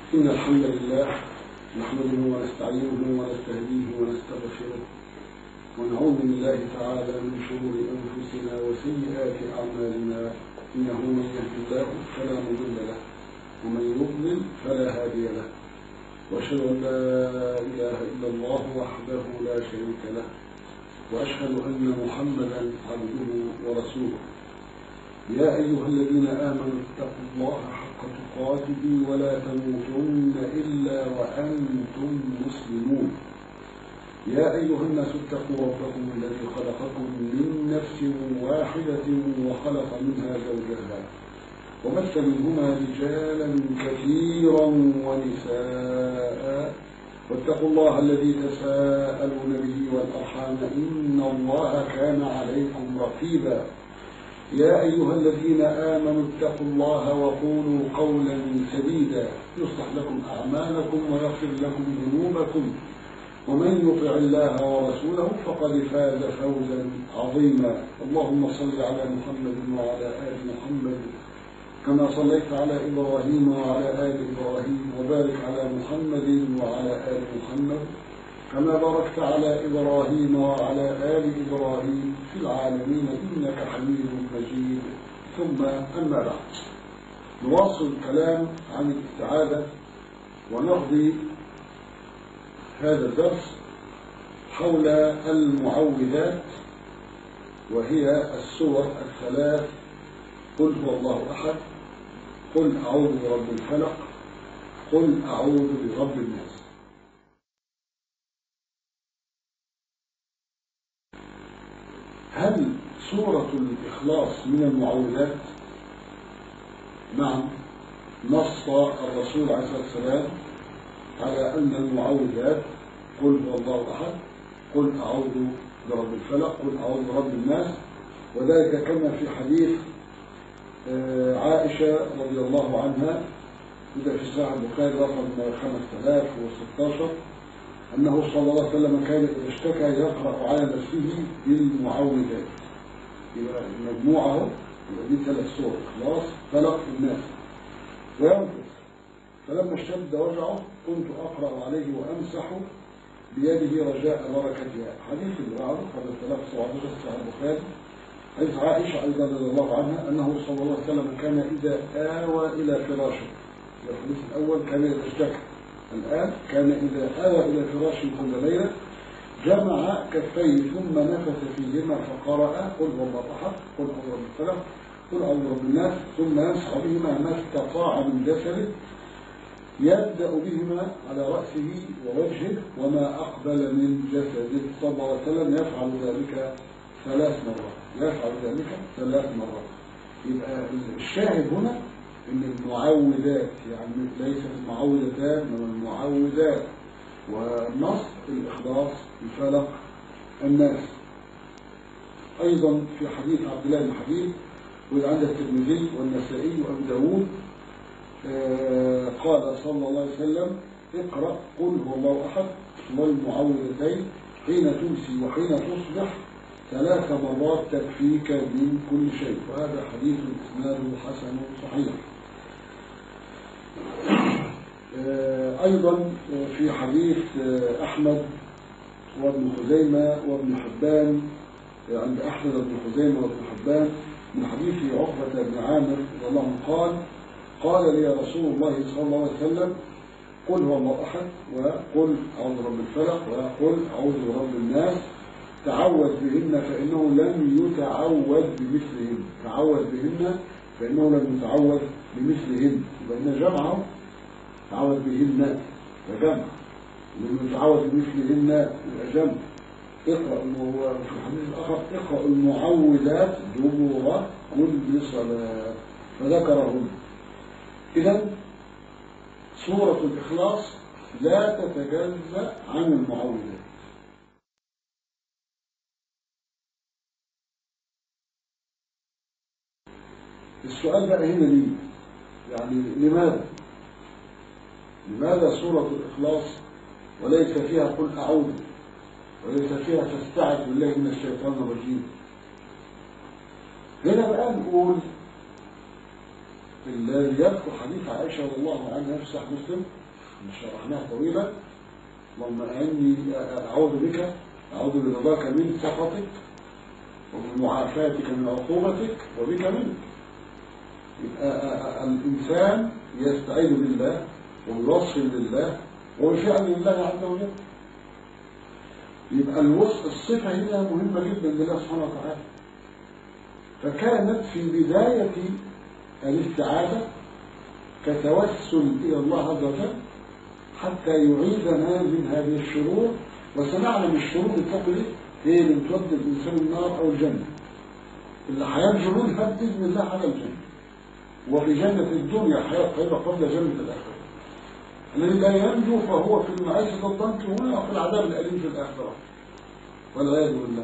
إن الحمد لله نحمده ونستعينه ونستهديه ونستغفره ونعوذ بالله تعالى من شرور أنفسنا وسيئات أعمالنا إنه من يهد الله فلا مضل له ومن يضلل فلا هادي له وأشهد أن لا إله إلا الله وحده لا شريك له وأشهد أن محمدا عبده ورسوله يا أيها الذين آمنوا اتقوا الله حق تقاته ولا تموتن إلا وأنتم مسلمون يا أيها الناس اتقوا ربكم الذي خلقكم من نفس واحدة وخلق منها زوجها وبث منهما رجالا كثيرا ونساء واتقوا الله الذي تساءلون به والأرحام إن الله كان عليكم رقيبا يا أيها الذين آمنوا اتقوا الله وقولوا قولا سديدا يصلح لكم أعمالكم ويغفر لكم ذنوبكم ومن يطع الله ورسوله فقد فاز فوزا عظيما اللهم صل على محمد وعلى آل محمد كما صليت على إبراهيم وعلى آل إبراهيم وبارك على محمد وعلى آل محمد كما باركت على إبراهيم وعلى آل إبراهيم في العالمين إنك حميد مجيد ثم أما بعد نواصل الكلام عن الاستعاذة ونقضي هذا الدرس حول المعوذات وهي السور الثلاث قل هو الله أحد قل أعوذ برب الفلق قل أعوذ برب الناس هل سورة الإخلاص من المعوذات؟ نعم نص الرسول عليه الصلاة والسلام على أن المعوذات قل هو الله أحد قل أعوذ برب الفلق قل أعوذ برب الناس وذلك كما في حديث عائشة رضي الله عنها وده في صحيح البخاري رقم 5016 أنه صلى الله عليه وسلم كان إذا اشتكى يقرأ على نفسه بالمعوذات يبقى مجموعة يبقى دي ثلاث سور إخلاص فلق الناس وينقص فلما اشتد وجعه كنت أقرأ عليه وأمسح بيده رجاء بركتها حديث اللي بعده قبل 317 صحيح البخاري حديث عائشة أيضا رضي الله عنها أنه صلى الله عليه وسلم كان إذا آوى إلى فراشه الحديث الأول كان إذا اشتكى الآن كان إذا آوى إلى فراشه كل ليلة جمع كفيه ثم نفث فيهما فقرأ قل هو الله أحد قل أعوذ برب الفلق قل أعوذ برب الناس ثم يمسح بهما ما استطاع من جسده يبدأ بهما على رأسه ووجهه وما أقبل من جسده صلى الله عليه وسلم يفعل ذلك ثلاث مرات يفعل ذلك ثلاث مرات يبقى الشاهد هنا ان المعوذات يعني ليست المعوذتان انما المعوذات والنص الاخلاص الفلق الناس ايضا في حديث عبد الله بن حبيب وعند الترمذي والنسائي وابو داود آه قال صلى الله عليه وسلم اقرا قل هو الله احد والمعوذتين حين تمسي وحين تصبح ثلاث مرات تكفيك من كل شيء وهذا حديث اسناده حسن صحيح أيضا في حديث أحمد وابن خزيمة وابن حبان عند أحمد وابن خزيمة وابن حبان من حديث عقبة بن عامر رضي الله عنه قال قال لي رسول الله صلى الله عليه وسلم قل هو الله أحد وقل أعوذ برب الفلق وقل أعوذ برب الناس تعوذ بهن فإنه لم يتعوذ بمثلهن تعوذ بهن فإنه لم يتعوذ بمثلهن وإن جمعه تعوذ بهن فجمع لم يتعوذ بمثلهن يبقى جمع اقرأ في الحديث الآخر اقرأ المعوذات دبور كل صلاة فذكرهن إذا سورة الإخلاص لا تتجزأ عن المعوذات السؤال بقى هنا ليه يعني لماذا لماذا سورة الإخلاص وليس فيها قل أعوذ وليس فيها فاستعذ بالله من الشيطان الرجيم هنا بقى نقول الذي يذكر حديث عائشة رضي الله عنها في صحيح مسلم شرحناها طويلا اللهم اني اعوذ بك اعوذ برضاك من سخطك ومن معافاتك من عقوبتك وبك منك يبقى الانسان يستعيذ بالله ويوصل بالله ويفعل لله عز وجل يبقى الوصف الصفة هنا مهمة جدا لله سبحانه وتعالى فكانت في بداية الاستعاذة كتوسل إلى الله عز وجل حتى يعيدنا من هذه الشرور وسنعلم الشرور التقلي هي اللي بتودي الإنسان النار أو الجنة اللي هينجو منها بإذن الله على الجنة وفي جنة الدنيا حياة طيبة قبل جنة الآخرة الذي لا ينجو فهو في المعيشة الضنك هنا وفي العذاب الأليم في الآخرة والعياذ بالله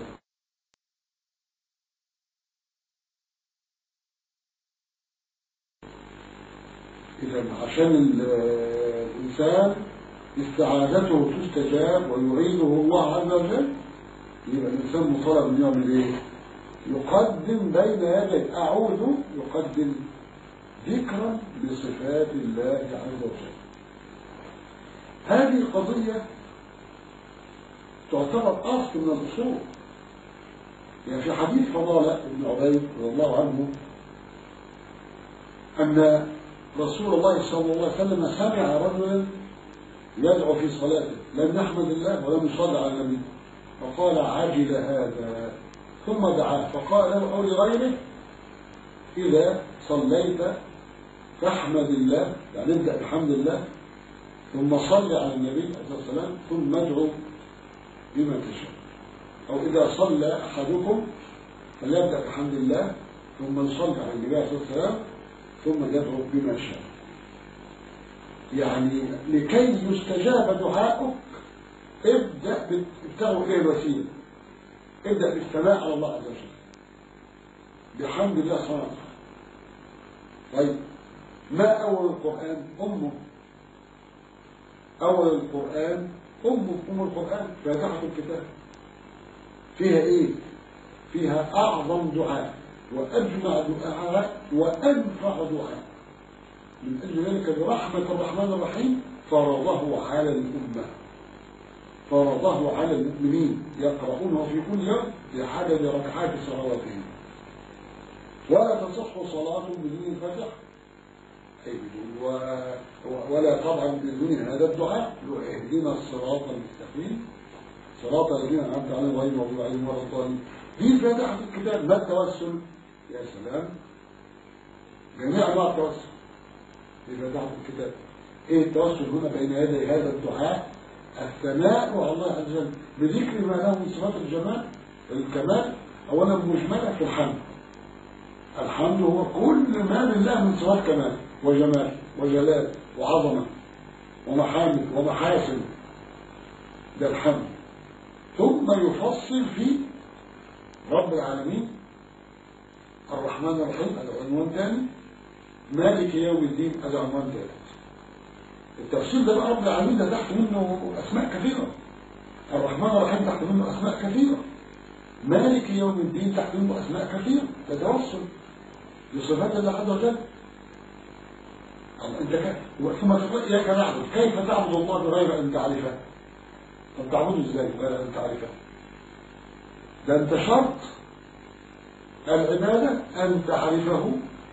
إذا عشان الإنسان استعاذته تستجاب ويعيده الله عز وجل يبقى الإنسان مطالب من يعمل إيه؟ يقدم بين يدي أعوذ يقدم ذكرا بصفات الله عز وجل هذه القضية تعتبر أصل من الأصول يعني في حديث فضالة بن عبيد رضي الله عنه أن رسول الله صلى الله عليه وسلم سمع رجلا يدعو في صلاته لم يحمد الله ولم يصلي على النبي فقال عجل هذا ثم دعاه فقال له أو لغيره إذا صليت فاحمد الله يعني ابدأ بحمد الله ثم صل على النبي عليه الصلاة والسلام ثم ادعو بما تشاء أو إذا صلى أحدكم فليبدأ بحمد الله ثم يصلي على النبي عليه الصلاة والسلام ثم يدعو بما شاء يعني لكي يستجاب دعاؤك ابدأ ابتغوا إيه الوسيلة ابدأ بالثناء على الله عز وجل بحمد الله سبحانه وتعالى طيب ما أول القرآن أمه أول القرآن أمه أم القرآن فاتحة الكتاب فيها إيه فيها أعظم دعاء وأجمع دعاء وأنفع دعاء من أجل ذلك برحمة الرحمن الرحيم فرضه على الأمة فرضه على المؤمنين يقرؤونه في كل يوم بعدد ركعات صلواتهم ولا تصح صلاة بدون الفاتحة أي بدون و... ولا طبعا بدون هذا الدعاء اهدنا الصراط المستقيم صراط الذين أنعمت عليهم غير المغضوب عليهم ولا الضالين دي فاتحة الكتاب ما التوسل يا سلام جميع انواع التوسل في فاتحة الكتاب ايه التوسل هنا بين يدي هذا الدعاء الثناء على الله عز وجل بذكر ما له من صفات الجمال الكمال اولا مجملا في الحمد الحمد هو كل ما لله من صفات كمال وجمال وجلال وعظمه ومحامد ومحاسن ده الحمد ثم يفصل في رب العالمين الرحمن الرحيم هذا عنوان ثاني مالك يوم الدين هذا عنوان ثالث التفصيل ده بقى رب العالمين ده تحت منه اسماء كثيره الرحمن الرحيم تحت منه اسماء كثيره مالك يوم الدين تحت منه اسماء كثيره تتوصل بصفات الله عز وجل انت كيف ثم تقول اياك نعبد كيف تعبد الله بغير ان تعرفه طب تعبده ازاي بغير ان تعرفه ده انت شرط العبادة أن تعرفه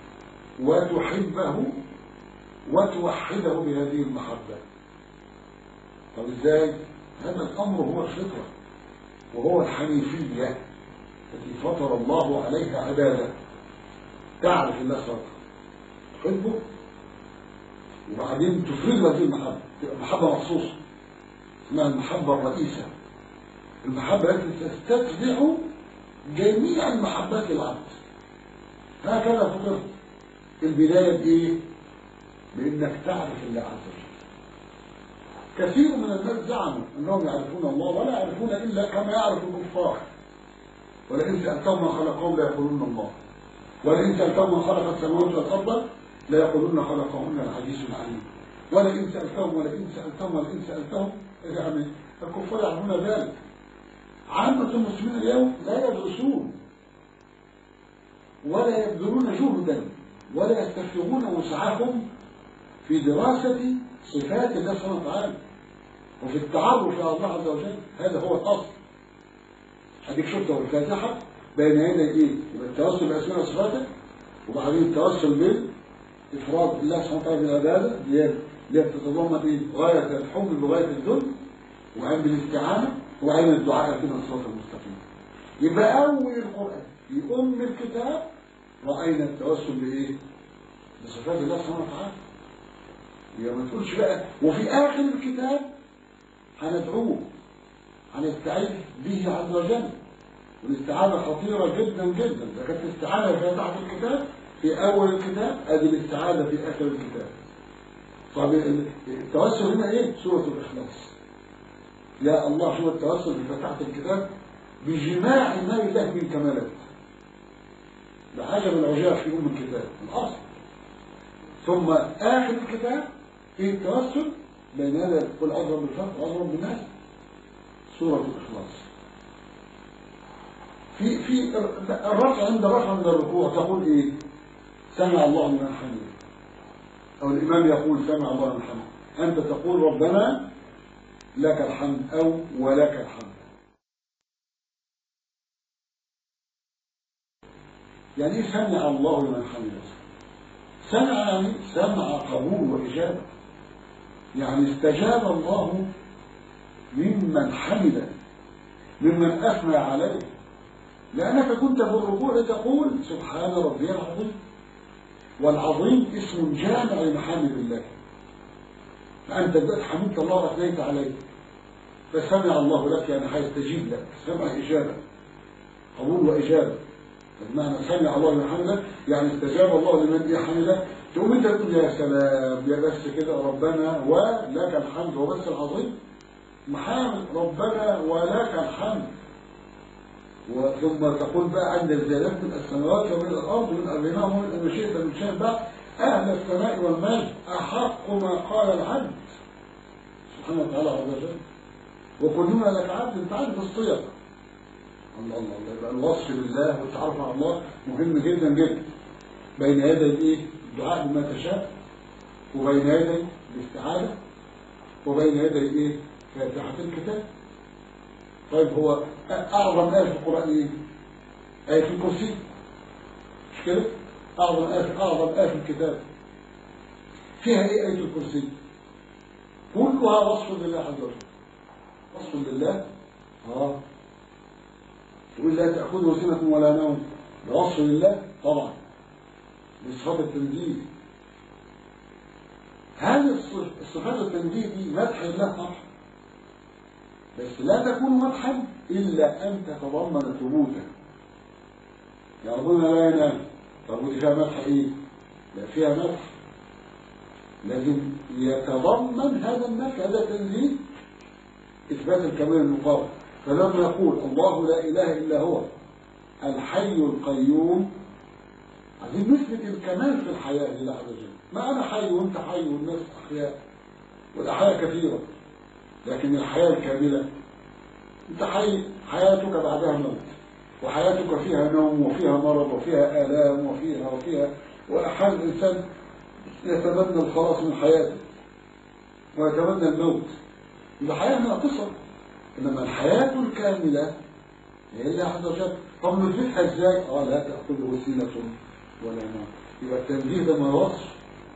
وتحبه وتوحده بهذه المحبة طب ازاي هذا الأمر هو الفطرة وهو الحنيفية التي فطر الله عليها عبادة تعرف الله صدق تحبه وبعدين تفرد هذه المحبة تبقى محبة مخصوصة اسمها المحبة الرئيسة المحبة التي تستتبع جميع المحبات للعبد هكذا فطرت البداية بإيه؟ بإنك تعرف الله عز وجل كثير من الناس زعموا أنهم يعرفون الله ولا يعرفون إلا كما يعرف الكفار ولئن سألتهم من خلقهم لا يقولون الله ولئن سألتهم من خلق السماوات والأرض لا يقولون خلقهن العزيز العليم ولئن سألتهم ولئن سألتهم ولئن سألتهم يعني الكفار يعرفون ذلك عامة المسلمين اليوم لا يدرسون ولا يبذلون جهدا ولا يستفرغون وسعهم في دراسة صفات الله سبحانه وتعالى وفي التعرف على الله عز وجل هذا هو الأصل هديك شفت الفاتحة بين يدي ايه يبقى التوسل بأسماء وصفاته وبعدين التوسل بإفراد الله سبحانه وتعالى بالعبادة اللي هي اللي هي بتتضمن ايه غاية الحب بغاية الذل وعند الاستعانة وعند الدعاء كده الصراط المستقيم يبقى أول القرآن في أم الكتاب رأينا التوسل بإيه؟ بصفات الله سبحانه وتعالى يبقى ما تقولش بقى وفي آخر الكتاب هندعوه هنستعيذ به عز وجل والاستعاذة خطيرة جدا جدا إذا كانت الاستعاذة في تحت الكتاب في أول الكتاب أدي الاستعاذة في آخر الكتاب طب التوسل هنا إيه؟ سورة الإخلاص يا الله شو التوسل في فتحة الكتاب بجماع ما لله من كمالات ده حاجة من العجاب في أم الكتاب الأصل ثم آخر الكتاب في التوسل بين هذا قل أضرب بالفتح وأضرب بالناس سورة الإخلاص في في الرفع عند الرفع عند الركوع تقول إيه سمع الله لمن حمده أو الإمام يقول سمع الله لمن حمده أنت تقول ربنا لك الحمد أو ولك الحمد يعني ايه سمع الله لمن حمده سمع يعني سمع قبول وإجابة يعني استجاب الله ممن حمده ممن أثنى عليه لأنك كنت في الركوع تقول سبحان ربي العظيم والعظيم اسم جامع لمحامد الله فأنت دلوقتي حمدت الله وأثنيت عليه فسمع الله لك يعني هيستجيب لك سمع إجابة قبول وإجابة بمعنى سمع الله لمن حمده يعني استجاب الله لمن حمده تقوم انت تقول يا سلام يا بس كده ربنا ولك الحمد هو بس العظيم محامد ربنا ولك الحمد ثم تقول بقى عند الزيادات من السماوات ومن الارض ومن بينهم ومن ما شئت من شيء بقى اهل السماء والمجد احق ما قال العبد سبحانه وتعالى عز وجل وكلنا لك عبد انت عبد الصيغ الله الله الله يبقى الوصف لله والتعرف على الله مهم جدا جدا بين يدي الايه الدعاء بما تشاء وبين يدي الاستعاذه وبين يدي ايه فاتحه الكتاب طيب هو اعظم ايه في القران ايه ايه في الكرسي مش كده اعظم ايه اعظم ايه في الكتاب فيها ايه ايه الكرسي كلها وصف لله عز وجل وصف لله اه تقول لا تأخذه سنة ولا نوم ده وصف لله طبعا بصفات التنزيه هذه الصفات التنزيه دي مدح لله طبعا بس لا تكون مدحا إلا أن تتضمن ثبوتا يا ربنا لا ينام طب ودي فيها مدح إيه؟ لا فيها مدح لازم يتضمن هذا المدح هذا تنزيه إثبات الكمال المقابل فلما يقول الله لا إله إلا هو الحي القيوم عايزين نثبت الكمال في الحياة لله عز وجل ما أنا حي وأنت حي والناس أحياء والأحياء كثيرة لكن الحياة الكاملة أنت حي حياتك بعدها موت وحياتك فيها نوم وفيها مرض وفيها آلام وفيها وفيها وأحيانا الإنسان يتمنى الخلاص من حياته ويتمنى الموت الحياة ناقصة إنما الحياة الكاملة هي الله عز وجل طب نثبتها ازاي؟ اه لا تأخذه سنة ولا نوم يبقى التنزيه ده ما وصف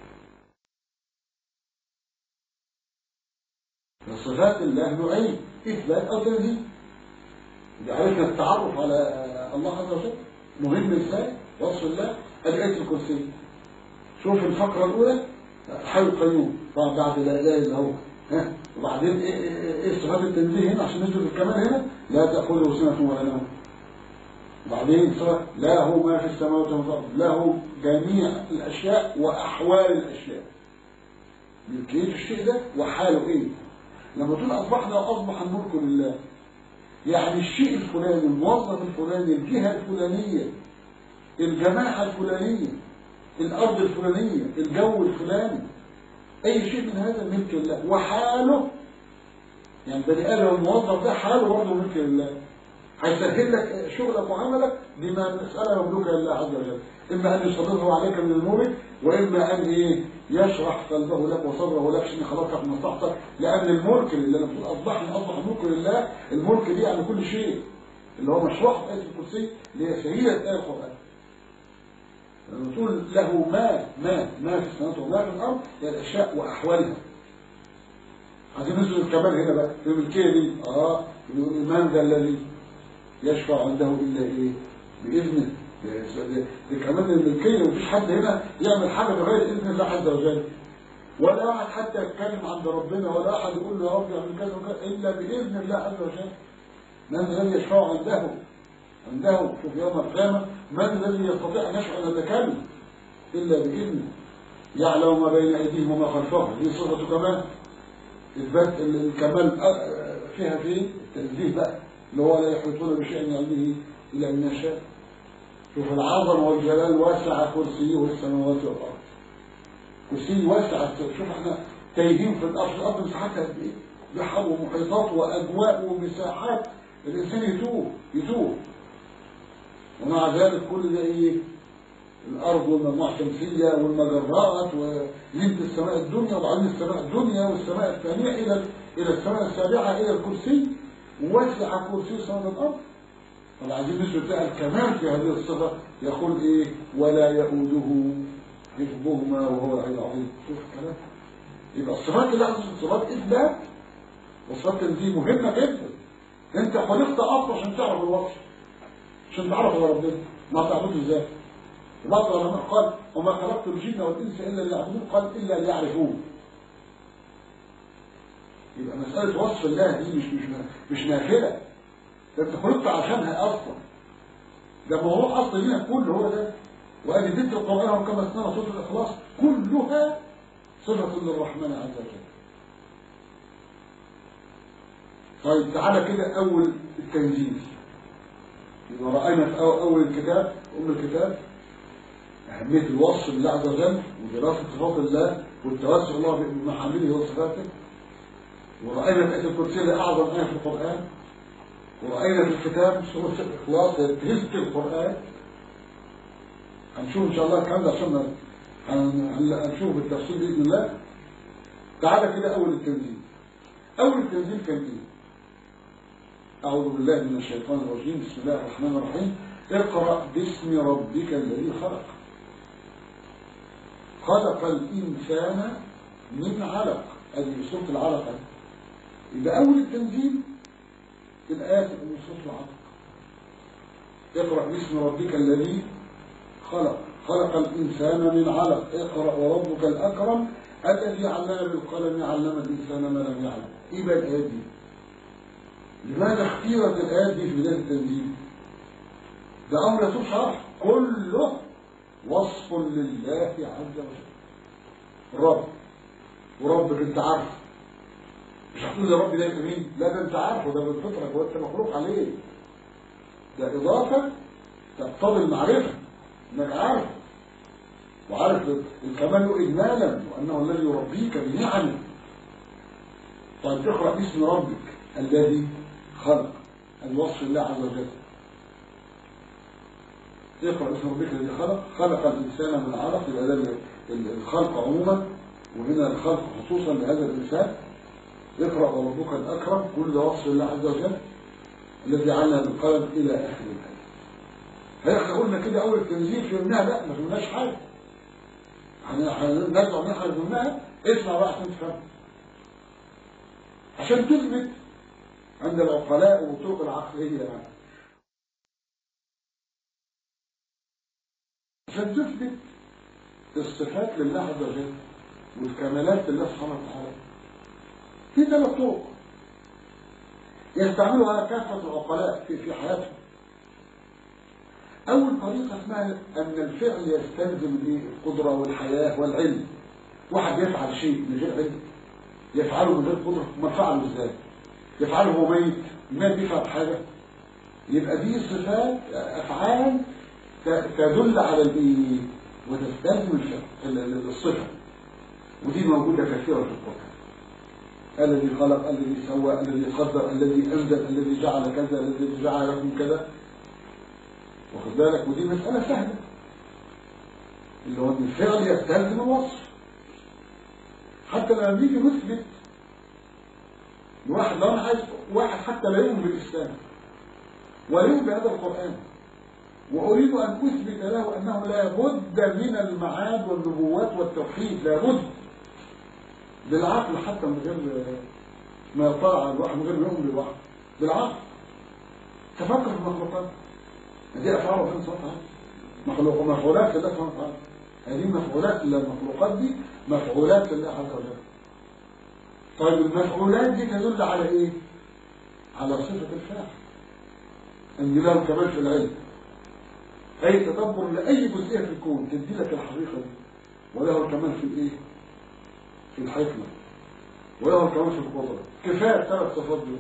صفات الله نوعين إثبات أو تنزيه إذا عرفنا التعرف على الله عز وجل مهم ازاي؟ وصف الله الآية الكرسي شوف الفقرة الأولى الحي القيوم طبعا بعد لا إله إلا هو ها وبعدين ايه ايه, إيه صفات التنزيه هنا عشان نثبت الكمال هنا لا تأخذه سنة ولا نوم وبعدين له ما في السماوات والارض له جميع الاشياء واحوال الاشياء ملكيه الشيء ده وحاله ايه لما تقول اصبحنا اصبح الملك لله يعني الشيء الفلاني الموظف الفلاني الجهه الفلانيه الجماعه الفلانيه الارض الفلانيه الجو الفلاني اي شيء من هذا ملك لله وحاله يعني بني ادم الموظف ده حاله برضه ملك لله هيسهل لك شغلك وعملك لما المسألة مملوكة لله عز وجل إما أن يصرفه عليك من الملك وإما أن إيه يشرح قلبه لك وصدره لك عشان يخلصك من مصلحتك لأن الملك اللي أنا بقول أصبح أصبح ملك لله الملك دي يعني كل شيء اللي هو مشروع في آية الكرسي اللي هي سيدة آية القرآن لما تقول له ما ما ما في السماوات وما في الأرض هي الأشياء وأحوالها عايزين نزل الكمال هنا بقى في الملكية دي اه يقول من ذا الذي يشفع عنده إلا إيه بإذنه دي كمان الملكية مفيش حد هنا يعمل حاجة بغير إذن الله عز وجل ولا أحد حتى يتكلم عند ربنا ولا أحد يقول له يا رب اعمل كذا وكذا إلا بإذن الله عز وجل من الذي يشفع عنده عنده شوف يوم القيامة من الذي يستطيع أن يشفع إلا كلمة إلا بإذنه يعلم ما بين أيديهم وما خلفهم دي صفة كمان إثبات الكمال فيها فيه التنزيه بقى اللي هو لا يحيطون بشيء من علمه إلا من يشاء شوف العظمة والجلال واسع كرسيه السماوات والأرض كرسي واسع شوف احنا تايهين في الأرض الأرض مساحتها قد إيه بحر ومحيطات وأجواء ومساحات الإنسان يتوه يتوه ومع ذلك كل ده إيه الأرض والمجموعة الشمسية والمجرات وليلة السماء الدنيا وبعدين السماء الدنيا والسماء الثانية إلى إلى السماء السابعة إلى الكرسي ووسع كرسي السماء والأرض طب عايزين نثبت بقى الكمال في هذه الصفة يقول إيه ولا يؤوده حفظهما وهو العلي العظيم شوف الكلام يبقى الصفات اللي عايز صفات إثبات وصفات تنزيه مهمة جدا أنت خلقت أصلا عشان تعرف الوصف عشان تعرف ربنا ما تعبده ازاي بعض العلماء قال وما خلقت الجن والانس الا ليعبدون قال الا ليعرفون يبقى مساله وصف الله دي مش مش مش نافله ده انت خلقت عشانها اصلا ده موضوع اصل لنا كله هو ده وادي ذكر القران وكما سنرى سوره الاخلاص كلها صفه للرحمن عز وجل طيب تعالى كده اول التنزيل إذا رأينا في أول الكتاب أم الكتاب أهمية الوصف لله عز وجل ودراسة صفات الله والتوسع الله بمحامله وصفاته ورأينا في آية الكرسي اللي أعظم آية في القرآن ورأينا في الكتاب سورة الإخلاص تلك القرآن هنشوف إن شاء الله الكلام ده عشان هنشوف بالتفصيل بإذن الله تعالى كده أول التنزيل أول التنزيل كان إيه؟ أعوذ بالله من الشيطان الرجيم بسم الله الرحمن الرحيم اقرأ باسم ربك الذي خلق خلق الإنسان من علق هذه سورة العلقة يبقى أول التنزيل الآيات من سورة العلق اقرأ باسم ربك الذي خلق خلق الإنسان من علق اقرأ وربك الأكرم الذي علم بالقلم علم الإنسان ما لم يعلم إيه بقى الآيات دي لماذا اختيرت الآيات دي في بداية التنزيل ده أمر يطول شرح كله وصف لله عز وجل الرب وربك انت عارف مش هتقول يا رب ده مين لا ده انت عارفه ده من فطرك وانت مخلوق عليه ده إضافة تقتضي المعرفة انك عارف وعارف الكمال له إجمالا وأنه الذي يربيك بنعمه طيب تقرأ باسم ربك الذي خلق الوصف الله عز وجل اقرأ اسم ربك الذي خلق خلق الإنسان من علق يبقى ده الخلق عموما وهنا الخلق خصوصا لهذا الإنسان اقرأ وربك الأكرم كل ده وصف الله عز وجل الذي علم بالقلم إلى آخر الآية فإحنا قلنا كده أول التنزيل في منها لا ما فهمناش حاجة هنرجع نخرج منها اسمع بقى عشان تفهم عشان تثبت عند العقلاء والطرق العقلية يعني. عشان تثبت الصفات لله عز وجل والكمالات لله سبحانه وتعالى في ثلاث طرق يستعملها كافة العقلاء في في حياتهم أول طريقة اسمها أن الفعل يستلزم القدرة والحياة والعلم واحد يفعل شيء من غير علم يفعله من غير قدرة ما فعله ازاي يفعله هو ميت ما بيفعل حاجة يبقى دي صفات أفعال تدل على الايه وتستلزم الصفة ودي موجودة كثيرة في القرآن الذي خلق الذي سوى الذي قدر الذي أنزل الذي جعل كذا الذي جعل لكم كذا واخد بالك ودي مسألة سهلة اللي هو ان الفعل يستلزم الوصف حتى لما بيجي نثبت واحد لو انا عايز واحد حتى لا يؤمن بالاسلام ولا يؤمن بهذا القران واريد ان اثبت له انه لا بد من المعاد والنبوات والتوحيد لا بد بالعقل حتى من غير ما يطلع على الواحد من غير ما يؤمن بالواحد بالعقل تفكر في المخلوقات دي افعال ربنا سبحانه وتعالى مخلوق مفعولات لله سبحانه وتعالى هذه مفعولات المخلوقات دي مفعولات لله عز وجل طيب المفعولات دي تدل على ايه على صفة الفاعل ان له كمال في العلم اي تدبر لاي جزئية في الكون تدي لك الحقيقة دي وله الكمال في الايه في الحكمة وله الكمال في القدرة كفاية ثلاث صفات دول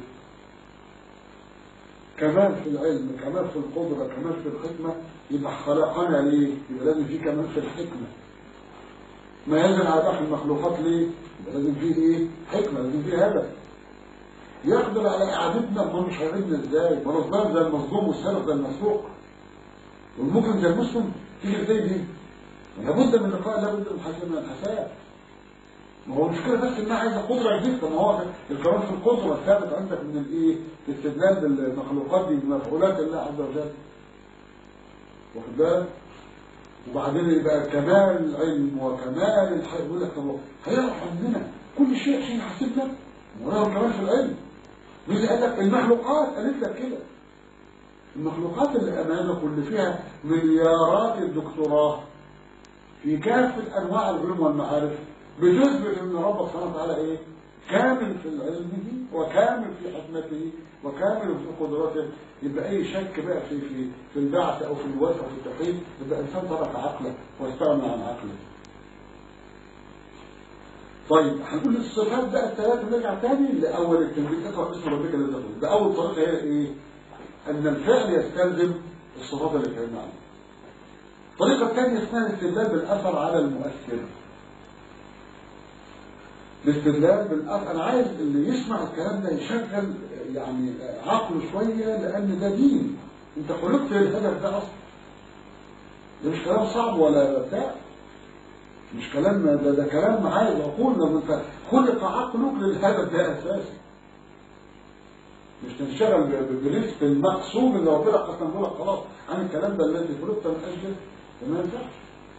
كمال في العلم كمال في القدرة كمال في الحكمة يبقى خلقنا ليه يبقى لازم في كمال في الحكمة ما ينزل على داخل المخلوقات ليه يبقى لازم فيه ايه حكمة لازم فيه هدف يقدر على اعادتنا ما مش هيعيدنا ازاي ما الظالم زي المظلوم والسارق زي المسروق والمجرم زي المسلم تيجي ازاي دي لابد من لقاء لابد من حساب من الحساب ما هو المشكله بس انها عايزه قدره جديده ما هو الكلام في القدره الثابت عندك من الايه استدلال بالمخلوقات دي بمفعولات الله عز وجل واخد بالك وبعدين يبقى كمال العلم وكمال الحي يقول لك طب هيعرف عندنا كل شيء عشان يحاسبنا وله كمال في العلم مين قال لك المخلوقات قالت لك كده المخلوقات اللي امامك واللي فيها مليارات الدكتوراه في كافه انواع العلوم والمعارف بتثبت ان ربك سبحانه وتعالى ايه كامل في علمه وكامل في حكمته وكامل في قدرته يبقى اي شك بقى في في في البعث او في الوثق او في التوحيد يبقى انسان ترك عقله واستغنى عن عقله طيب هنقول الصفات بقى الثلاثه نرجع تاني لاول التنبيه اقرا اسم ربك الذي تقول ده اول طريقه هي ايه ان الفعل يستلزم الصفات اللي اتكلمنا عنها الطريقه الثانيه اسمها الاستدلال بالاثر على المؤثر الاستدلال بالاثر انا عايز اللي يسمع الكلام ده يشغل يعني عقله شويه لان ده دين انت خلقت للهدف ده اصلا ده مش كلام صعب ولا بتاع مش كلام ده, ده كلام عايز اقول لما انت خلق عقلك للهدف ده اساسا مش تنشغل برزق المقصود اللي ربنا قسمه لك خلاص عن الكلام ده الذي خلقت من اجله ما ينفعش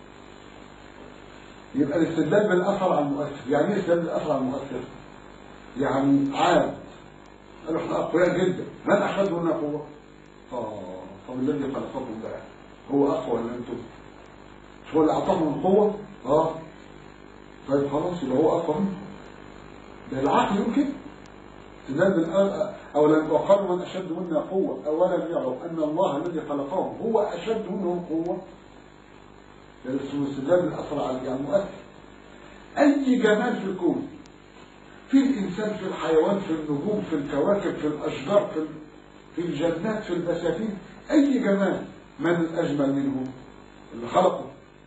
يبقى الاستدلال بالاثر على المؤثر يعني ايه استدلال بالاثر على المؤثر يعني عاد قالوا احنا اقوياء جدا من اشد منا قوه اه طب الذي خلقكم بقى هو اقوى ولا انتم مش هو اللي اعطاكم القوه اه طيب خلاص يبقى هو اقوى منكم ده العقل يقول كده استدلال بالآن أولا وقالوا من أشد منا قوة أولا يروا أن الله الذي خلقهم هو أشد منهم قوة الاستدلال بالأثر على يعني مؤثر أي جمال في الكون في الإنسان في الحيوان في النجوم في الكواكب في الأشجار في في الجنات في البساتين أي جمال من الأجمل منهم اللي خلقه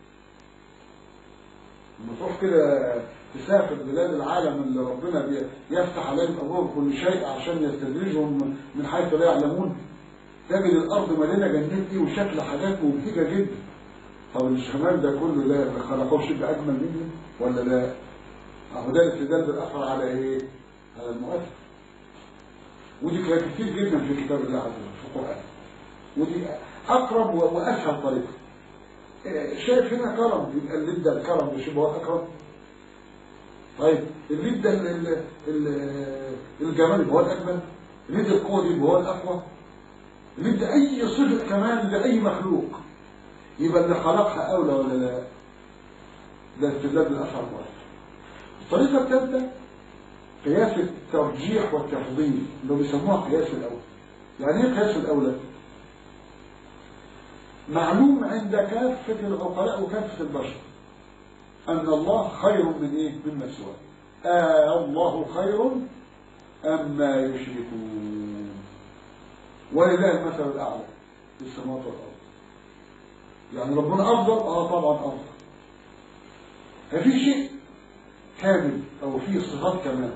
لما تروح كده تسافر بلاد العالم اللي ربنا يفتح عليهم أبواب كل شيء عشان يستدرجهم من حيث لا يعلمون تجد الأرض مليانة جنات دي وشكل حاجات مبهجة جدا طب الشمال ده كله لا خلقوه شيء أجمل منه ولا لا؟ أهو ده الاستدلال بالأثر على إيه؟ على المؤثر ودي كانت كتير جدا في كتاب الله عز وجل في القرآن ودي أقرب وأسهل طريقة شايف هنا كرم يبقى اللي ده الكرم مش هو أكرم طيب اللي ده الجمال هو الأكمل اللي ده القوة دي هو الأقوى اللي ده أي صفة كمان لأي مخلوق يبقى اللي خلقها أولى ولا لا ده استدلال بالأثر المؤثر الطريقة الثالثة قياس الترجيح والتفضيل اللي بيسموها قياس الأولى يعني ايه قياس الأولى معلوم عند كافة العقلاء وكافة البشر أن الله خير من إيه؟ مما سواه آه الله خير أم ما يشركون ولله المثل الأعلى في السماوات والأرض يعني ربنا أفضل آه طبعا أفضل ففي شيء كامل أو فيه صفات كمال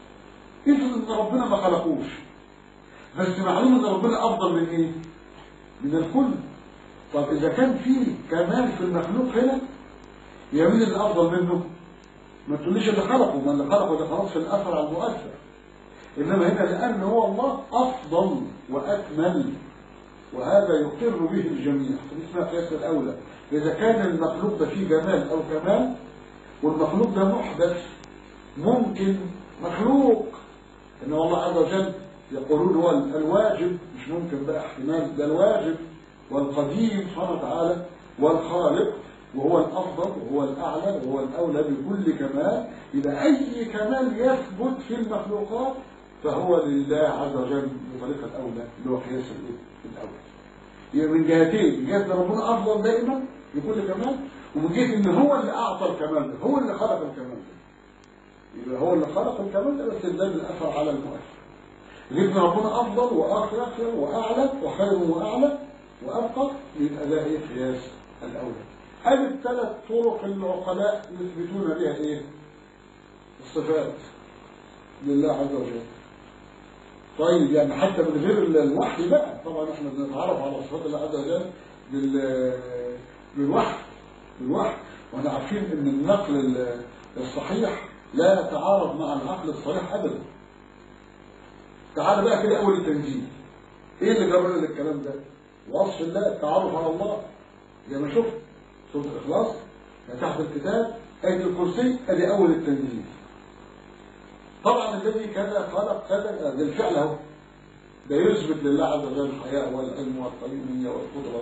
افرض ان ربنا ما خلقوش بس معلوم ان ربنا افضل من ايه من الكل طب إذا كان في كمال في المخلوق هنا يا مين اللي أفضل منه ما تقوليش اللي خلقه ما اللي خلقه ده خلاص في الأثر على المؤثر إنما هنا لأن هو الله أفضل وأكمل وهذا يقر به الجميع فدي اسمها قياس الأولى إذا كان المخلوق ده فيه جمال أو كمال والمخلوق ده محدث ممكن مخلوق إن الله عز وجل يقولون هو الواجب مش ممكن بقى احتمال ده الواجب والقديم سبحانه وتعالى والخالق وهو الأفضل وهو الأعلى وهو الأولى بكل كمال إذا أي كمال يثبت في المخلوقات فهو لله عز وجل بطريقة الأولى اللي هو قياس الأولى يبقى من جهتين من جهة ربنا أفضل دائما بكل كمال ومن جهة إن هو اللي أعطى الكمال ده هو اللي خلق الكمال ده يبقى هو اللي خلق الكمال ده بس ده الأثر على المؤثر لأن ربنا أفضل وآخر وأعلى وخير وأعلى وأبقى يبقى ده إيه قياس الأولى هذه الثلاث طرق العقلاء يثبتون بها إيه الصفات لله عز وجل طيب يعني حتى من غير الوحي بقى طبعا احنا بنتعرف على صفات الله عز وجل بال بالوحي بالوحي واحنا عارفين ان النقل الصحيح لا يتعارض مع العقل الصحيح ابدا تعال بقى كده اول التنزيل ايه اللي جرى للكلام ده وصف الله التعرف على الله زي ما شفت سوره الاخلاص تحت الكتاب ايه الكرسي ادي اول التنزيل طبعا الذي كذا خلق كذا ده الفعل اهو ده يثبت لله عز وجل الحياء والعلم والقيومية والقدرة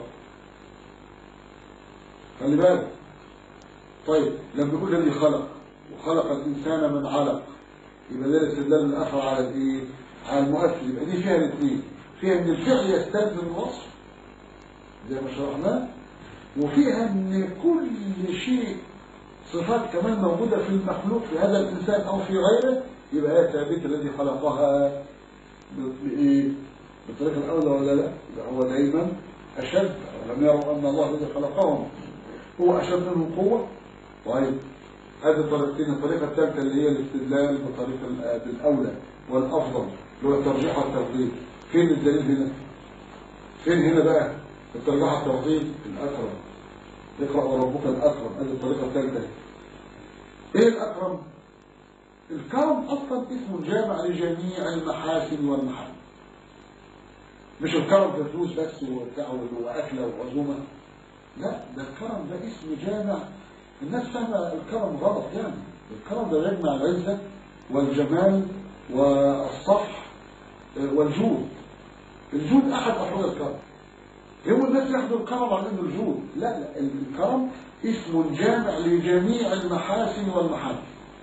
خلي بالك طيب لما يقول الذي خلق وخلق الإنسان من علق يبقى ده الاستدلال الآخر على الإيه؟ على المؤثر يبقى دي فيها الاثنين فيها ان الفعل يستلزم الوصف زي ما شرحناه وفيها ان كل شيء صفات كمان موجودة في المخلوق في هذا الإنسان أو في غيره يبقى هي ثابتة الذي خلقها بإيه؟ بالطريقة الأولى ولا لا؟ يبقى هو دايما أشد ولم يروا أن الله الذي خلقهم هو أشد منهم قوة طيب هذه الطريقتين الطريقة الثالثة اللي هي الاستدلال بطريقة بالأولى والأفضل اللي هو الترجيح والتفضيل فين الدليل هنا؟ فين هنا بقى الترجيح والتفضيل الأكرم اقرأ وربك الأكرم هذه الطريقة الثالثة ايه الأكرم؟ الكرم أصلا اسم جامع لجميع المحاسن والمحامد مش الكرم في فلوس بس وبتاع وأكلة وعزومة لا ده الكرم ده اسم جامع الناس فاهمة الكرم غلط يعني الكرم ده يجمع العزة والجمال والصفح والجود الجود أحد أفراد الكرم هو الناس ياخدوا الكرم على انه الجود لا لا الكرم اسم جامع لجميع المحاسن والمحاسن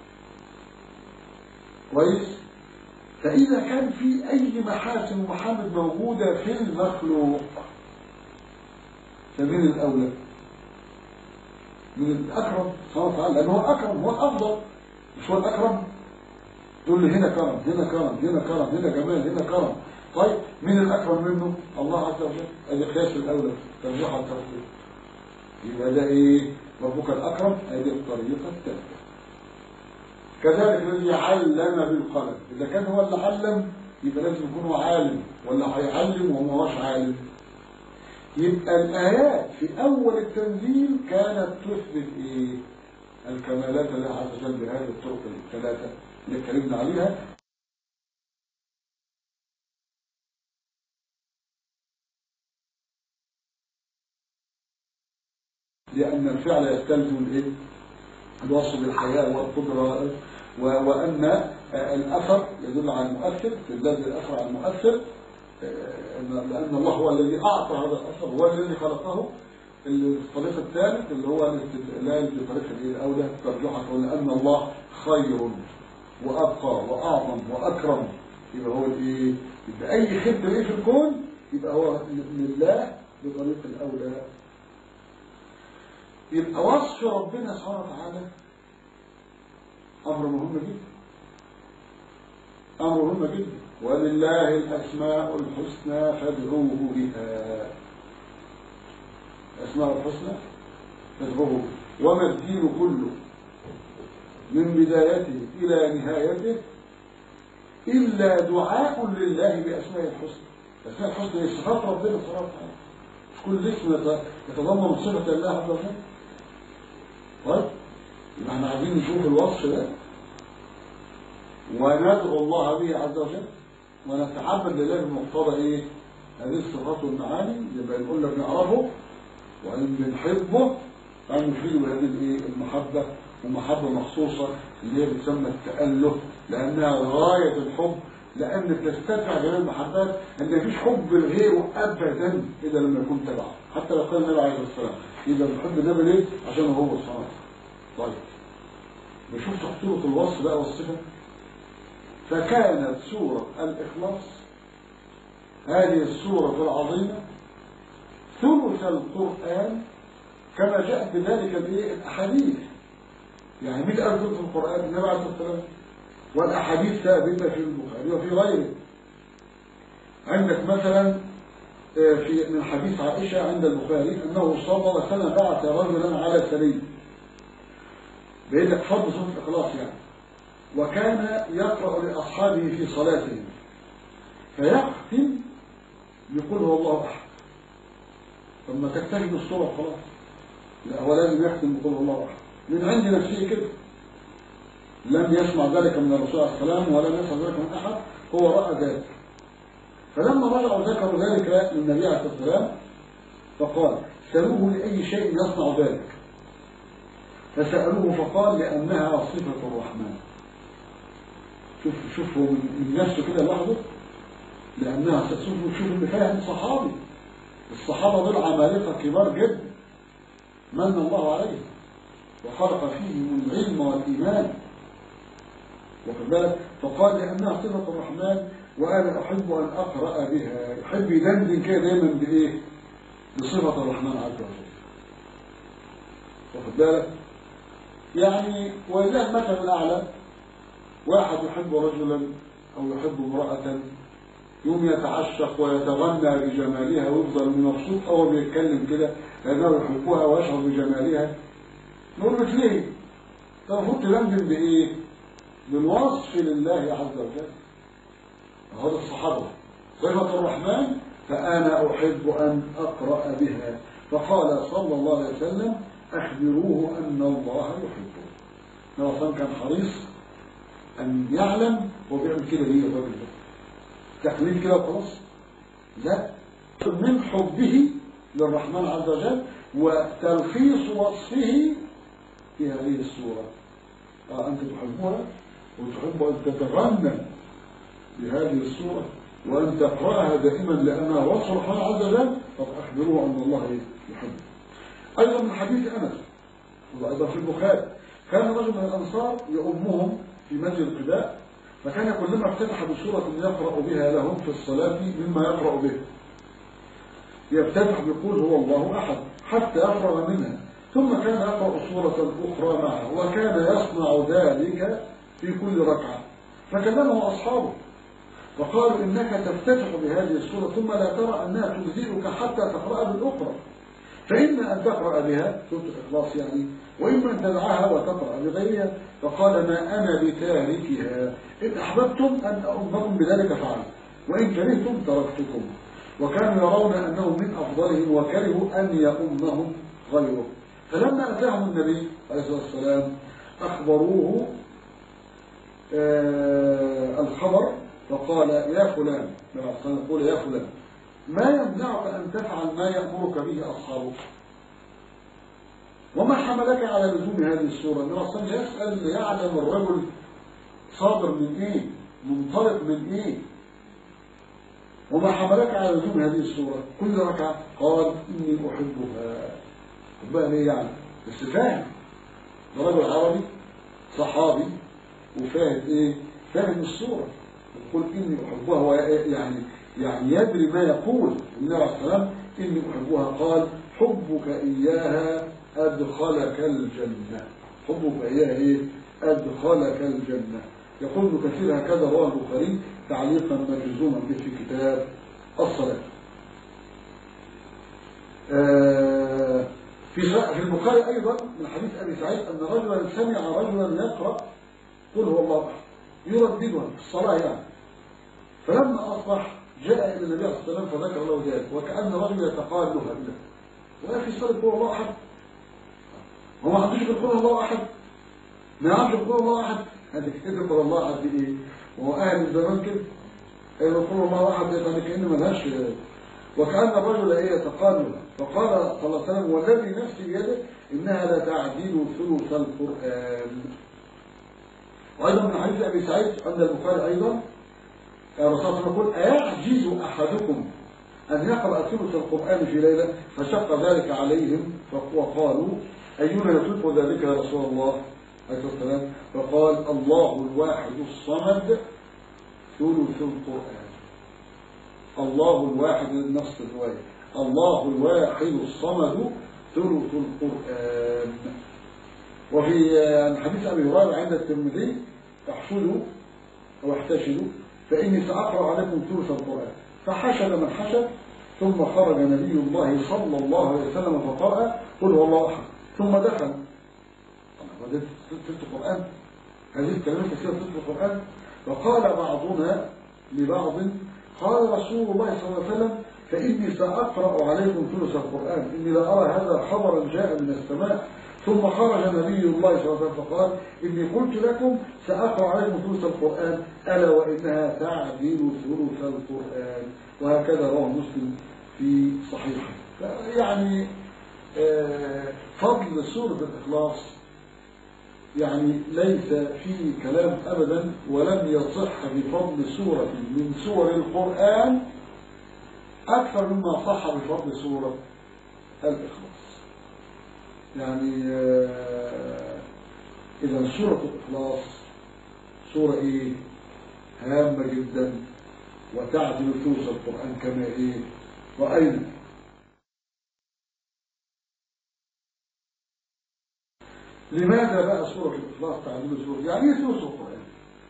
كويس فإذا كان في أي محاسن ومحامد موجودة في المخلوق فمن الأولى من الأكرم سبحانه وتعالى لأنه هو أكرم هو الأفضل مش هو الأكرم تقول لي هنا كرم هنا كرم هنا كرم هنا جمال هنا كرم طيب مين الأكرم منه الله عز وجل ادي قياس الأولى ترجيح الترتيب يبقى ده إيه ربك الأكرم ادي الطريقة الثالثة كذلك الذي علم بالقلم إذا كان هو اللي علم يبقى لازم يكون هو عالم ولا هيعلم وهو ما هوش عالم يبقى الآيات في أول التنزيل كانت تثبت إيه الكمالات لله عز وجل بهذه الطرق الثلاثة اللي اتكلمنا عليها لأن الفعل يستلزم الإيه؟ الوصف بالحياة والقدرة و... وأن الأثر يدل على المؤثر تدل الأثر على المؤثر لأن الله هو الذي أعطى هذا الأثر هو الذي خلقه الطريق الثالث اللي هو الاستدلال بطريقة الأولى ترجحة لأن الله خير وأبقى وأعظم وأكرم يبقى هو الإيه؟ يبقى أي خدمة إيه في الكون يبقى هو لله بطريق الأولى يبقى وصف ربنا سبحانه وتعالى أمر مهم جدا أمر مهم جدا ولله الأسماء الحسنى فادعوه بها الأسماء الحسنى فادعوه وما الدين كله من بدايته إلى نهايته إلا دعاء لله بأسماء الحسنى الأسماء الحسنى هي صفات ربنا سبحانه وتعالى كل اسم يت- يتضمن صفة الله عز وجل طيب يبقى احنا عايزين نشوف الوصف ده وندعو الله به عز وجل ونتعبد لله بمقتضى ايه هذه الصفات والمعاني يبقى نقول لك نعرفه وان بنحبه فان نفيد بهذه الايه المحبه ومحبه مخصوصه اللي هي بتسمى التاله لانها غايه الحب لان تستدفع جميع المحبات ان مفيش حب لغيره ابدا الا لما يكون تبعه حتى لو كان النبي عليه الصلاه والسلام يبقى بنحب ده ليه عشان هو سبحانه طيب نشوف خطوره الوصف بقى والصفه فكانت سورة الإخلاص هذه السورة العظيمة ثلث القرآن كما جاءت بذلك الإيه؟ الأحاديث يعني مئة ألف في القرآن النبي عليه الصلاة والسلام والأحاديث ثابتة في البخاري وفي غيره عندك مثلا آه، في من حديث عائشة عند البخاري أنه صلى الله عليه وسلم بعث رجلا على سرير بيقول لك فضل سورة الإخلاص يعني وكان يقرأ لأصحابه في صلاتهم فيختم يقول هو الله أحد ثم تكتفي بالصورة خلاص لا هو لازم يختم يقول هو الله أحد من عند نفسه كده لم يسمع ذلك من الرسول عليه السلام ولم يسمع ذلك من أحد هو رأى ذلك فلما رجعوا ذكروا ذلك للنبي عليه الصلاة والسلام فقال سألوه لأي شيء يصنع ذلك فسألوه فقال لأنها صفة الرحمن شوف شوف هو من نفسه كده لوحده لأنها شوف شوف اللي فاهم صحابي الصحابة دول عمالقة كبار جدا من الله عليهم وخلق فيهم العلم والإيمان واخد بالك فقال لأنها صفة الرحمن وأنا أحب أن أقرأ بها يحب يدندن كده دايما بإيه بصفة الرحمن عز وجل واخد بالك يعني ولله المثل الأعلى واحد يحب رجلا أو يحب امرأة يوم يتعشق ويتغنى بجمالها ويفضل مبسوط أو بيتكلم كده لأنه يحبها ويشعر بجمالها نقول لك ليه؟ طب المفروض تلملم بإيه؟ بالوصف لله عز وجل هذا الصحابة صفة الرحمن فأنا أحب أن أقرأ بها فقال صلى الله عليه وسلم أخبروه أن الله يحبه الرسول كان حريص أن يعلم هو بيعمل كده ليه الراجل ده تقليد كده وخلاص لا من حبه للرحمن عز وجل وتلخيص وصفه في هذه السورة آه أنت تحبها وتحب أن تتغنى بهذه السورة وأن تقرأها دائما لأنها وصف الرحمن عز وجل فأخبروه أن الله يحبه أيضا من حديث أنس وأيضا في البخاري كان رجل من الأنصار يؤمهم في مسجد القباء فكان كلما افتتح بسورة يقرأ بها لهم في الصلاة مما يقرأ به يفتتح بيقول هو الله أحد حتى يفرغ منها ثم كان يقرأ سورة أخرى معه وكان يصنع ذلك في كل ركعة فكلمه أصحابه فقالوا إنك تفتتح بهذه السورة ثم لا ترى أنها تجزئك حتى تقرأ بالأخرى فإما أن تقرأ بها سورة الإخلاص يعني وإما أن تدعها وتقرأ بغيرها فقال ما أنا بتاركها إن أحببتم أن أؤمكم بذلك فعل وإن كرهتم تركتكم وكانوا يرون أنه من أفضلهم وكرهوا أن يؤمهم غيره فلما أتاهم النبي عليه الصلاة والسلام أخبروه آه الخبر فقال يا فلان يقول يا فلان ما يمنعك أن تفعل ما يأمرك به أصحابك وما حملك على لزوم هذه السورة النبي صلى الله عليه وسلم يسأل ليعلم الرجل صادر من ايه منطلق من ايه وما حملك على لزوم هذه السورة كل ركعة قال إني أحبها بقى ليه يعني بس فاهم ده رجل عربي صحابي وفاهم ايه فاهم السورة يقول إني أحبها هو يعني يعني يدري ما يقول النبي عليه السلام إني أحبها قال حبك إياها أدخلك الجنة حبك إياها إيه أدخلك الجنة يقول ابن كثير هكذا رواه البخاري تعليقا مجزوما به في كتاب الصلاة آه في في البخاري أيضا من حديث أبي سعيد أن رجلا سمع رجلا يقرأ قل هو الله أحد يرددها في الصلاة يعني فلما أصبح جاء إلى النبي عليه الصلاة والسلام فذكر له ذلك وكأن رجل يتقال له ابنه ويأخي صلى هو الله أحد هو ما عندوش يقول الله أحد ما يعرفش يقول الله أحد هذه كتير يقول الله أحد دي إيه وهو أهل زمان كده يقول الله أحد يعني كأنه ملهاش وكأن الرجل إيه يتقال فقال صلى الله عليه وسلم والذي نفسي بيده إنها لا تعديل ثلث القرآن وأيضا من حديث أبي سعيد عند البخاري أيضا الرسول صلى الله عليه وسلم يقول أيعجز أحدكم أن يقرأ ثلث القرآن في ليلة فشق ذلك عليهم وقالوا أينا يطلق ذلك يا رسول الله عليه الصلاة والسلام فقال الله الواحد الصمد ثلث القرآن الله الواحد نفس الرواية الله الواحد الصمد ثلث القرآن وفي حديث أبي هريرة عند الترمذي احشدوا أو احتشدوا فإني سأقرأ عليكم ثلث القرآن فحشد من حشد ثم خرج نبي الله صلى الله عليه وسلم فقرأ قل هو الله أحد ثم دخل طبعا ثلث القرآن هذه الكلمات كثيرة ثلث القرآن وقال بعضنا لبعض قال رسول الله صلى الله عليه وسلم فإني سأقرأ عليكم ثلث القرآن إني لا أرى هذا خبرا جاء من السماء ثم خرج نبي الله صلى الله عليه وسلم فقال إني قلت لكم سأقرأ عليكم ثلث القرآن ألا وإنها تعديل ثلث القرآن وهكذا رواه مسلم في صحيحه يعني فضل سورة الإخلاص يعني ليس فيه كلام أبدا ولم يصح بفضل سورة من سور القرآن أكثر مما صح بفضل سورة الإخلاص يعني إذا سورة الإخلاص سورة إيه هامة جدا وتعدل ثلث القرآن كما إيه رأينا لماذا بقى سورة الإخلاص تعديل سورة يعني ايه سورة القرآن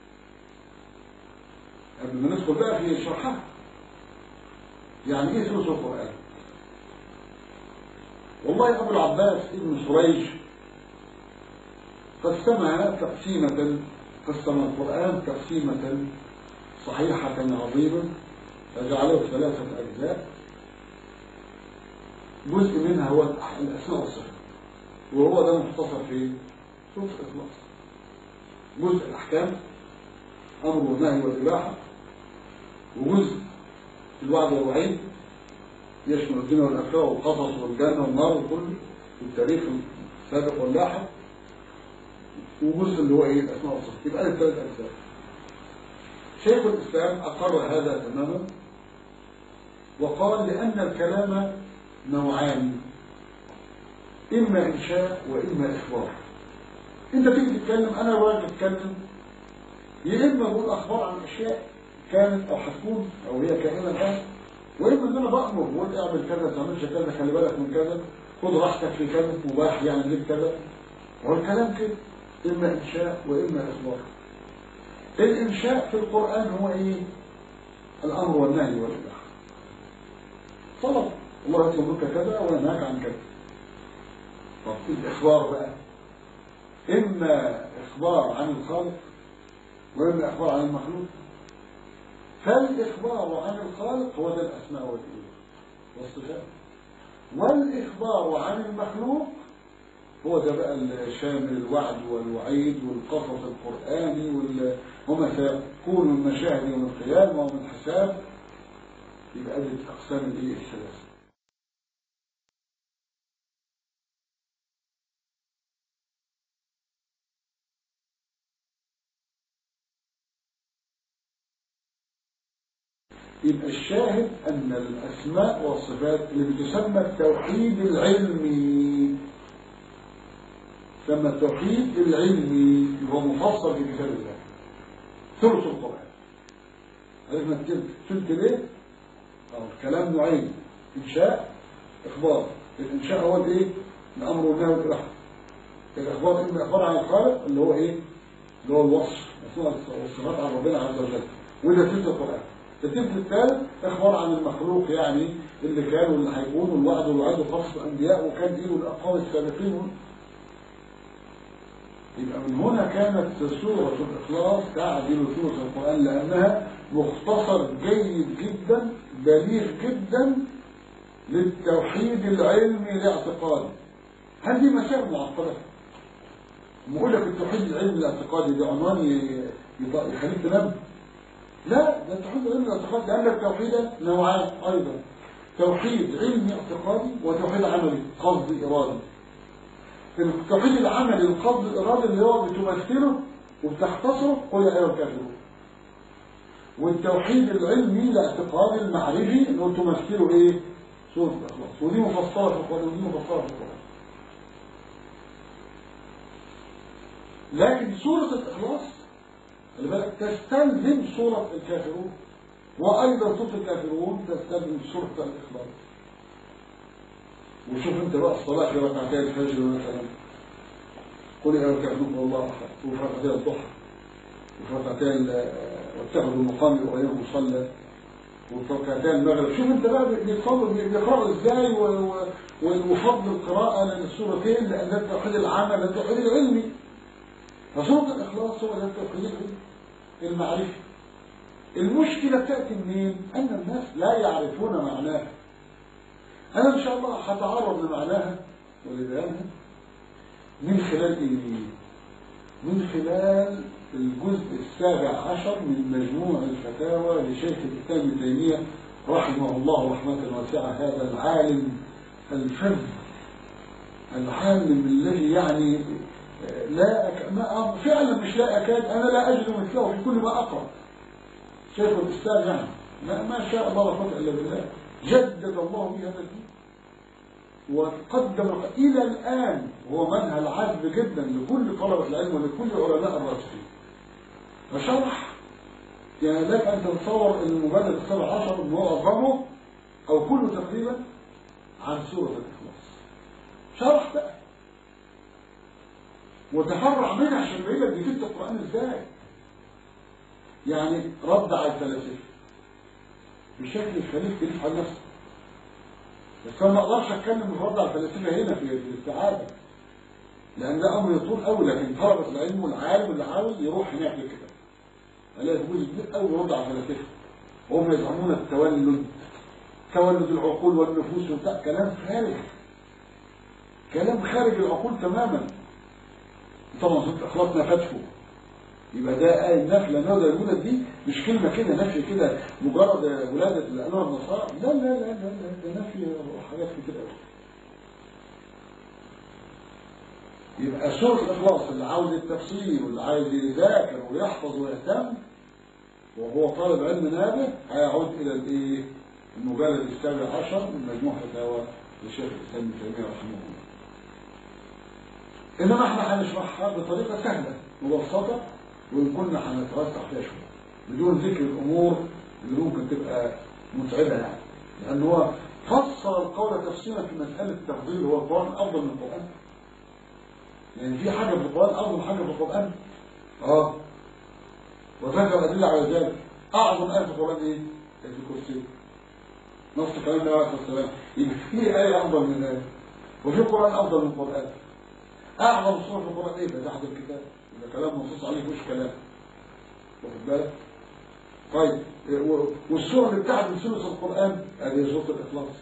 قبل ما ندخل بقى في شرحها يعني ايه سورة القرآن والله أبو العباس ابن سريج قسمها تقسيمة قسم القرآن تقسيمة صحيحة عظيمة فجعله ثلاثة أجزاء جزء منها هو الأسماء والصفات وهو ده مختصر في سورة الإخلاص جزء الأحكام أمر والنهي والإباحة وجزء الوعد والوعيد يشمل الدنيا والآخرة والقصص والجنة والنار وكل والتاريخ السابق واللاحق وجزء اللي هو ايه الأسماء والصفات يبقى ده ثلاث أجزاء شيخ الإسلام أقر هذا تماما وقال لأن الكلام نوعان إما إنشاء وإما إخبار أنت تيجي تتكلم أنا راجل أتكلم يا إما بقول أخبار عن أشياء كانت أو هتكون أو هي كائنة الآن وإما إن أنا بأمر بقول اعمل كذا ما تعملش كذا خلي بالك من كذا خد راحتك في كذا مباح يعني ليك كذا هو الكلام كده إما إنشاء وإما إخبار الإنشاء في القرآن هو إيه الأمر والنهي والإباحة طلب الله يطلبك كذا وينهاك عن كذا طب الإخبار بقى إما إخبار عن الخالق وإما إخبار عن المخلوق فالإخبار عن الخالق هو ده الأسماء والإيه والصفات والإخبار عن المخلوق هو ده بقى الشامل الوعد والوعيد والقصص القرآني وال... وما سيكون من مشاهد يوم القيامة ومن حساب يبقى دي أقسام الإيه الثلاثة يبقى الشاهد أن الأسماء والصفات اللي بتسمى التوحيد العلمي سمى التوحيد العلمي هو مفصل في كتاب الله ثلث القرآن عرفنا التلت تلت ليه؟ أو الكلام نوعين إنشاء إخبار الإنشاء هو الإيه؟ الأمر والنهي والإباحة الإخبار إما إخبار عن الخالق اللي هو إيه؟ اللي هو الوصف والصفات عن ربنا عز وجل وده ثلث القرآن التلت الثالث إخبار عن المخلوق يعني اللي كان واللي هيكون والوعد والوعد وقصص الأنبياء وكان إيه والأقوام السابقين يبقى من هنا كانت سورة الإخلاص تعدل ثلث القرآن لأنها مختصر جيد جدا بليغ جدا للتوحيد العلمي الاعتقادي هل دي مسائل معقدة؟ بقول لك التوحيد العلمي الاعتقادي ده عنوان ي- يط- يخليك تنام لا ده التوحيد العلمي الاعتقادي لأن التوحيد نوعان أيضا توحيد علمي اعتقادي وتوحيد عملي قصدي إرادي التوحيد العملي القصد الإرادي اللي هو بتمثله وبتختصره قل يا أيها الكافرون والتوحيد العلمي الاعتقادي المعرفي اللي هو تمثله ايه؟ سورة الإخلاص ودي مفصلة في القرآن ودي مفصلة في القرآن لكن سورة الإخلاص خلي بالك تستلزم سورة الكافرون وأيضا سورة الكافرون تستلزم سورة الإخلاص وشوف انت بقى الصلاة في ركعتي الفجر مثلا قل يا الكافرون والله أحد وفي ركعتي الضحى وفي ركعتي ال- واتخذوا المقام إبراهيم مصلى وفي ركعتي المغرب شوف انت بقى بيصلوا بيقرأوا ازاي و- و- و- وفضل القراءة للسورتين لأن ده التوحيد العمل ده التوحيد العلمي فسورة الإخلاص هو ده التوحيد العلمي المعرفي المشكلة تأتي منين؟ أن الناس لا يعرفون معناها أنا إن شاء الله هتعرض لمعناها ولبيانها من خلال إيه؟ من خلال الجزء السابع عشر من مجموع الفتاوى لشيخ الإسلام ابن تيمية رحمه الله رحمة واسعة هذا العالم الفذ العالم الذي يعني لا أك... ما فعلا مش لا أكاد أنا لا أجد مثله في كل ما أقرأ شيخ الإسلام يعني ما, ما شاء الله لا قوة إلا بالله جدد الله به هذا الدين وقدم إلى الآن هو منهل عذب جدا لكل طلبة العلم ولكل علماء الراسخين فشرح يعني لك أن تتصور المجلد السبع عشر معظمه أو كله تقريبا عن سورة الإخلاص شرح بقى وتفرع منها عشان يبين لك بيفيد القرآن ازاي يعني رد على الفلاسفة بشكل يخليك تلف على نفسك بس انا ما اقدرش اتكلم في الرد على الفلاسفة هنا في في الاستعادة لان ده امر يطول قوي لكن طلبة العلم والعالم اللي عاوز يروح هناك كده الاقي جزء كبير قوي يرد على الفلاسفة وهم يزعمون التولد تولد العقول والنفوس وبتاع كلام خارج كلام خارج العقول تماما طبعا صوت اخلاصنا فتحه يبقى ده آية النفي لأنه ده الولد دي مش كلمة كده نفي كده مجرد ولادة الأنوار النصارى لا لا لا لا لا ده نفي حاجات كتير قوي يبقى سورة الإخلاص اللي عاوز التفسير واللي عايز يذاكر ويحفظ ويهتم وهو طالب علم نابه هيعود إلى الإيه؟ المجلد السابع عشر من مجموع فتاوى لشيخ الإسلام ابن تيمية رحمه الله إنما احنا هنشرحها بطريقة سهلة مبسطة وإن كنا هنتوسع فيها شوية بدون ذكر الأمور اللي ممكن تبقى متعبة يعني لأن هو فصل القول تفصيلا في مسألة التفضيل هو القرآن أفضل من القرآن يعني في حاجة في القرآن أفضل من حاجة في القرآن اه وذكر أدلة على ذلك أعظم آية في القرآن إيه؟ آية الكرسي نص كلام النبي عليه الصلاة والسلام يبقى في آية أفضل من آية وفي القرآن أفضل من القرآن أعظم سورة في القرآن إيه؟ ده تحت الكتاب ده كلام منصوص عليه مش كلام واخد بالك؟ طيب و- والسورة اللي بتاعت من ثلث القرآن هذه سورة الإخلاص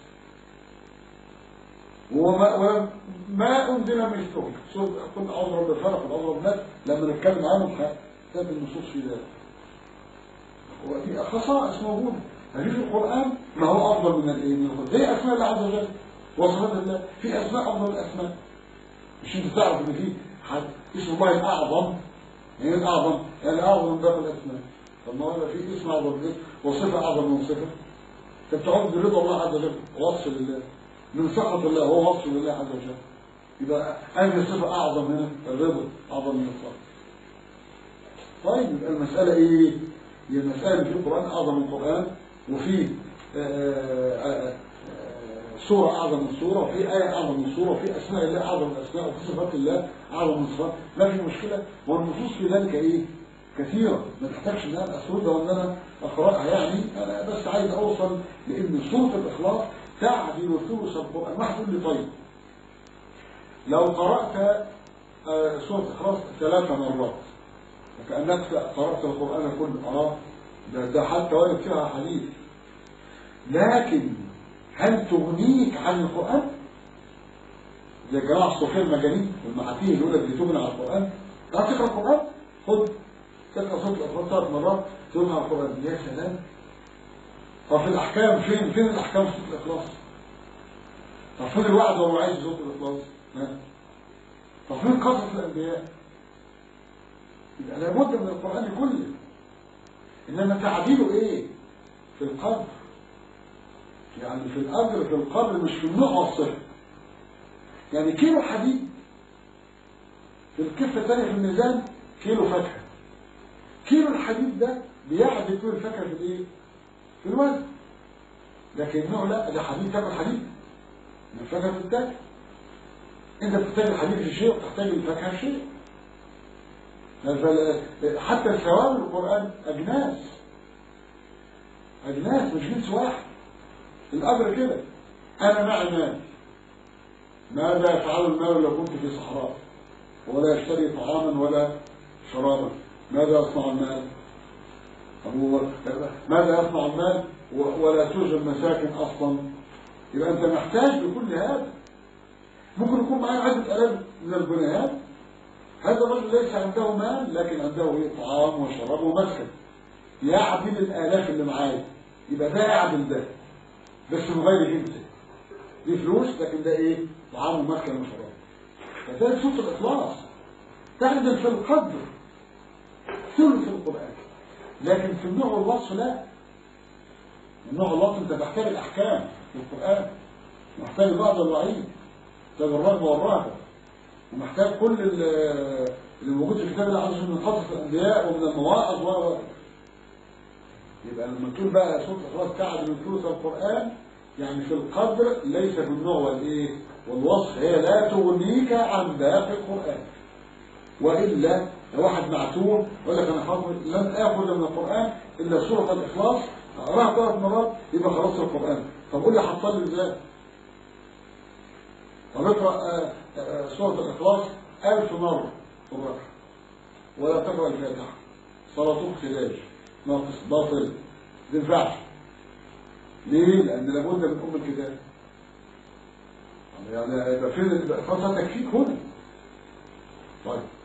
وما وما أنزل مثله سورة كل أضرب بالفرق والأضرب بالناس لما نتكلم عنهم هتلاقي النصوص في ذلك ودي خصائص موجودة هذه في القرآن ما هو أفضل من الإيه؟ من القرآن زي أسماء الله عز وجل وصفات الله في أسماء أفضل من الأسماء مش أنت تعرف إن في حد اسم الله الأعظم يعني إيه الأعظم يعني أعظم من باقي الأسماء طب ما هو في اسم أعظم من اسم وصفة أعظم من صفة أنت بتعوذ برضا الله عز وجل وصف لله من سخط الله هو وصف لله عز وجل يبقى أي صفة أعظم هنا الرضا أعظم من الصبر طيب يبقى المسألة إيه؟ هي المسألة في القرآن أعظم من القرآن وفي آه، آه، آه، سورة أعظم من سورة وفي آية أعظم من سورة وفي أسماء الله أعظم من أسماء وفي صفات الله أعظم من صفات ما في مشكلة والنصوص في ذلك إيه؟ كثيرة ما تحتاجش إن أنا أسردها وإن أنا أقرأها يعني أنا بس عايز أوصل لأن سورة الإخلاص تعدل ثلث القرآن واحد يقول لي طيب لو قرأت آه، سورة الإخلاص ثلاث مرات فكأنك قرأت القرآن كله اه ده, ده حتى وارد فيها حديث لكن هل تغنيك عن القرآن؟ زي الجماعة الصوفية المجانين والمعاتيه اللي يقول لك دي تغني عن القرآن تعرف تقرأ القرآن؟ خد تقرأ سورة الإخلاص ثلاث مرات تغني عن القرآن يا سلام طب في الأحكام فين فين الأحكام في سورة الإخلاص؟ طب فين الوعد والوعيد في سورة الإخلاص؟ ها؟ طب فين قصص الأنبياء؟ يبقى لابد من القرآن كله إنما تعديله إيه؟ في القدر يعني في الأجر في القدر مش في النوع والصفة يعني كيلو حديد في الكفة الثانية في الميزان كيلو فاكهة كيلو الحديد ده بيعدل كيلو الفاكهة في الايه؟ في الوزن لكن النوع لا ده حديد تاكل حديد من الفاكهة بتتاكل انت بتحتاج الحديد في شيء وبتحتاج الفاكهة في شيء فال- حتى الثواب القرآن أجناس أجناس مش جنس واحد الأجر كده أنا معي مال ماذا يفعل المال لو كنت في صحراء ولا يشتري طعاما ولا شرابا ماذا يصنع المال طب هو ماذا يصنع المال و- ولا توجد مساكن أصلا يبقى أنت محتاج لكل هذا ممكن يكون معاه عدة آلاف من الجنيهات هذا الرجل ليس عنده مال لكن عنده إيه؟ طعام وشراب ومسكن يعدل الآلاف اللي معاه يبقى ده يعدل ده بس من غير جنسه دي فلوس لكن ده ايه طعام ومسكن وشراب فده صوت الاخلاص تعدل في القدر ثلث القران لكن في النوع والوصف لا النوع والوصف انت محتاج الاحكام في القران محتاج بعض الوعيد محتاج الرغبه والرهبه ومحتاج كل ال- اللي موجود في كتاب الله عز وجل من قصص الانبياء ومن المواعظ و يبقى لما تقول بقى سوره الاخلاص تعد من ثلث القران يعني في القدر ليس في النوع والايه والوصف هي لا تغنيك عن باقي القران والا لو واحد معتوه يقول لك انا حافظ لن اخذ من القران الا سوره الاخلاص اقراها ثلاث مرات يبقى خلاص القران طب قول لي هتصلي ازاي؟ طب اقرا آه، آه، سوره الاخلاص ألف مره في الركعه ولا تقرا الفاتحه صلاتك خلاج ناقص باطل ما ينفعش ليه؟ لأن لابد من أم الكتاب يعني يبقى فين الإخلاص تكفيك هنا طيب